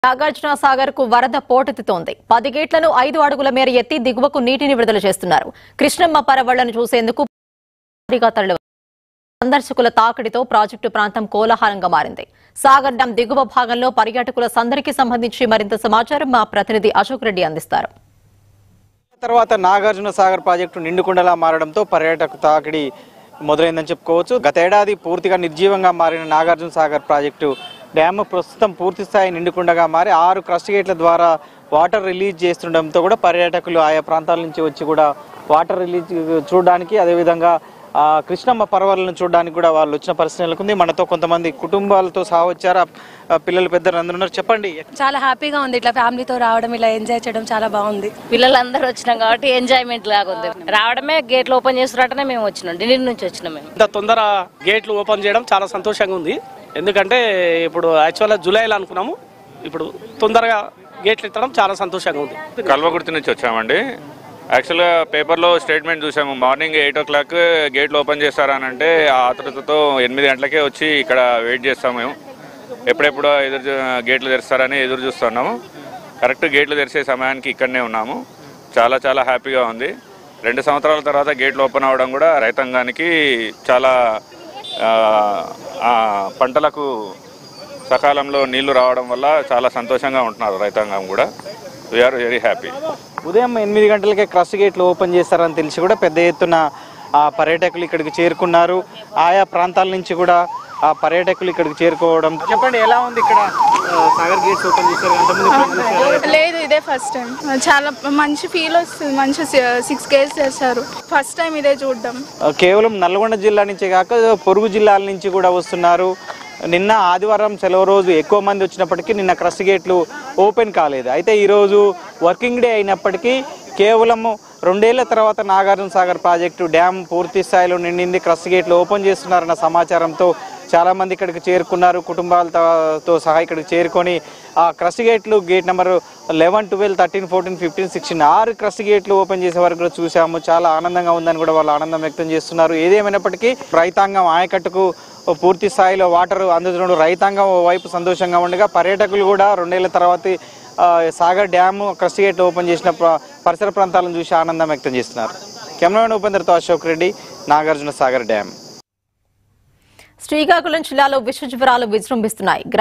నాగార్జున సాగర్ కు వరద పోటెత్తుతోంది పది గేట్లను ఐదు అడుగుల మేర ఎత్తి దిగువకు నీటిని విడుదల చేస్తున్నారు కృష్ణమ్మ పరవళ్లను చూసేందుకు భారీగా తరలి సందర్శకుల తాకిడితో ప్రాజెక్టు ప్రాంతం కోలాహలంగా మారింది సాగర్ డ్యాం దిగువ భాగంలో పర్యాటకుల సందడికి సంబంధించి మరింత సమాచారం మా ప్రతినిధి అశోక్ రెడ్డి అందిస్తారు తర్వాత నాగార్జున సాగర్ ప్రాజెక్టు నిండుకుండలా మారడంతో పర్యాటక తాకిడి మొదలైందని చెప్పుకోవచ్చు గత ఏడాది పూర్తిగా నిర్జీవంగా మారిన నాగార్జున సాగర్ ప్రాజెక్టు డ్యామ్ ప్రస్తుతం పూర్తి స్థాయి నిండుకుండగా మారి ఆరు క్రస్ట్ గేట్ల ద్వారా వాటర్ రిలీజ్ చేస్తుండడంతో కూడా పర్యాటకులు ఆయా ప్రాంతాల నుంచి వచ్చి కూడా వాటర్ రిలీజ్ చూడడానికి అదేవిధంగా ఆ, కృష్ణమ్మ పర్వాలను చూడడానికి కూడా వాళ్ళు వచ్చిన పరిస్థితి నెలకొంది మనతో కొంతమంది కుటుంబాలతో సహా వచ్చారు ఆ, ఆ, పిల్లలు పెద్దలు అందరూ ఉన్నారు చెప్పండి చాలా హ్యాపీగా ఉంది ఇట్లా ఫ్యామిలీతో రావడం ఇలా ఎంజాయ్ చేయడం చాలా బాగుంది పిల్లలందరూ వచ్చినాం కాబట్టి ఎంజాయ్మెంట్ లాగా ఉంది రావడమే గేట్లు ఓపెన్ చేస్తున్నట్టనే మేము వచ్చినాం ఢిల్లీ నుంచి వచ్చినాం మేము ఇంత తొందర గేట్లు ఓపెన్ చేయడం చాలా సంతోషంగా ఉంది ఎందుకంటే ఇప్పుడు యాక్చువల్గా జూలైలో అనుకున్నాము ఇప్పుడు తొందరగా గేట్లు ఎత్తడం చాలా సంతోషంగా ఉంది కల్వకుర్తి నుంచి వచ్చామండి యాక్చువల్గా పేపర్లో స్టేట్మెంట్ చూసాము మార్నింగ్ ఎయిట్ ఓ క్లాక్ గేట్లు ఓపెన్ చేస్తారని అంటే ఆ ఆతృతతో ఎనిమిది గంటలకే వచ్చి ఇక్కడ వెయిట్ చేస్తాము మేము ఎప్పుడెప్పుడు ఎదురు చూ- గేట్లు తెరుస్తారని ఎదురు చూస్తున్నాము కరెక్ట్ గేట్లు తెరిచే సమయానికి ఇక్కడనే ఉన్నాము చాలా చాలా హ్యాపీగా ఉంది రెండు సంవత్సరాల తర్వాత గేట్లు ఓపెన్ అవ్వడం కూడా రైతాంగానికి చాలా ఆ, ఆ, పంటలకు సకాలంలో నీళ్లు రావడం వల్ల చాలా సంతోషంగా ఉంటున్నారు రైతాంగం కూడా వీఆర్ వెరీ హ్యాపీ ఉదయం ఎనిమిది గంటలకే క్రస్ట్ గేట్లు ఓపెన్ చేస్తారని తెలిసి కూడా పెద్ద ఎత్తున ఆ పర్యాటకులు ఇక్కడికి చేరుకున్నారు ఆయా ప్రాంతాల నుంచి కూడా ఆ పర్యాటకులు ఇక్కడికి చేరుకోవడం చెప్పండి ఎలా ఉంది ఇక్కడ ఆ, సాగర్ గేట్స్ ఓపెన్ చేశారు అంతకుముందు ఎప్పుడైనా చూసారా? లేదు ఇదే ఫస్ట్ టైం చాలా మంచి ఫీల్ వస్తుంది మంచి సిక్స్ కేస్ చేశారు ఫస్ట్ టైం ఇదే చూడడం ఆ, కేవలం నల్గొండ జిల్లా నుంచే కాక పొరుగు జిల్లాల నుంచి కూడా వస్తున్నారు నిన్న ఆదివారం సెలవు రోజు ఎక్కువ మంది వచ్చినప్పటికీ నిన్న క్రస్ట్ గేట్లు ఓపెన్ కాలేదు అయితే ఈరోజు వర్కింగ్ డే అయినప్పటికీ కేవలం రెండేళ్ల తర్వాత నాగార్జున సాగర్ ప్రాజెక్టు డ్యామ్ పూర్తి స్థాయిలో నిండింది క్రస్ట్ గేట్లు ఓపెన్ చేస్తున్నారన్న సమాచారంతో చాలా మంది ఇక్కడికి చేరుకున్నారు కుటుంబాలతో తో సహా ఇక్కడికి చేరుకొని ఆ క్రస్ట్ గేట్లు gate number eleven twelve thirteen fourteen fifteen sixteen ఆరు క్రస్ట్ గేట్లు ఓపెన్ చేసే వరకు కూడా చూసాము చాలా ఆనందంగా ఉందని కూడా వాళ్ళు ఆనందం వ్యక్తం చేస్తున్నారు ఏదేమైనప్పటికీ రైతాంగం ఆయకట్టుకు పూర్తి స్థాయిలో వాటర్ అందుతుండడం రైతాంగం వైపు సంతోషంగా ఉండగా పర్యాటకులు కూడా రెండేళ్ల తర్వాత ఆ, సాగర్ డ్యామ్ క్రస్ట్ గేట్లు ఓపెన్ చేసిన ప్ర- పరిసర ప్రాంతాలను చూసి ఆనందం వ్యక్తం చేస్తున్నారు కెమెరామెన్ ఉపేంద్రతో అశోక్ రెడ్డి నాగార్జున సాగర్ డ్యామ్ శ్రీకాకుళం జిల్లాలో విష జ్వరాలు విజృంభిస్తున్నాయి